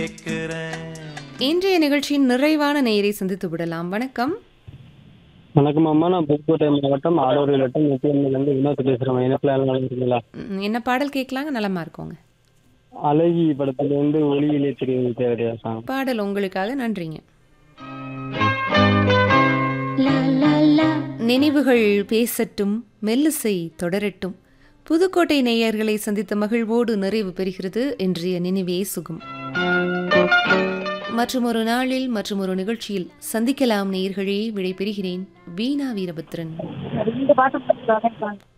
இன்றைய நிகழ்ச்சியின் நிறைவான நேயரை சந்தித்து விடலாம் வணக்கம் வணக்கம் அம்மா நான் புதுக்கோட்டை மாவட்டம் ஆடூர் வட்டம் முக்கியமிலிருந்து வினோத் பேசுகிறேன் இனப்பில் நல்லா இருக்கீங்களா ம், என்ன பாடல் கேட்கலாங்க நலமா இருக்கோங்க அழகி படத்துலேருந்து ஒளியிலே தெரியும் தேவையா சாங் பாடல் உங்களுக்காக நன்றிங்க நினைவுகள் பேசட்டும் மெல்லிசை தொடரட்டும் புதுக்கோட்டை நேயர்களை சந்தித்த மகிழ்வோடு நிறைவு பெறுகிறது இன்றைய நினைவே சுகம் மற்றும் ஒரு நாளில் மற்றும் ஒரு நிகழ்ச்சியில் சந்திக்கலாம் நேயர்களே விடை பெறுகிறேன் வீணா வீரபத்ரன் ரெண்டு பாட்டு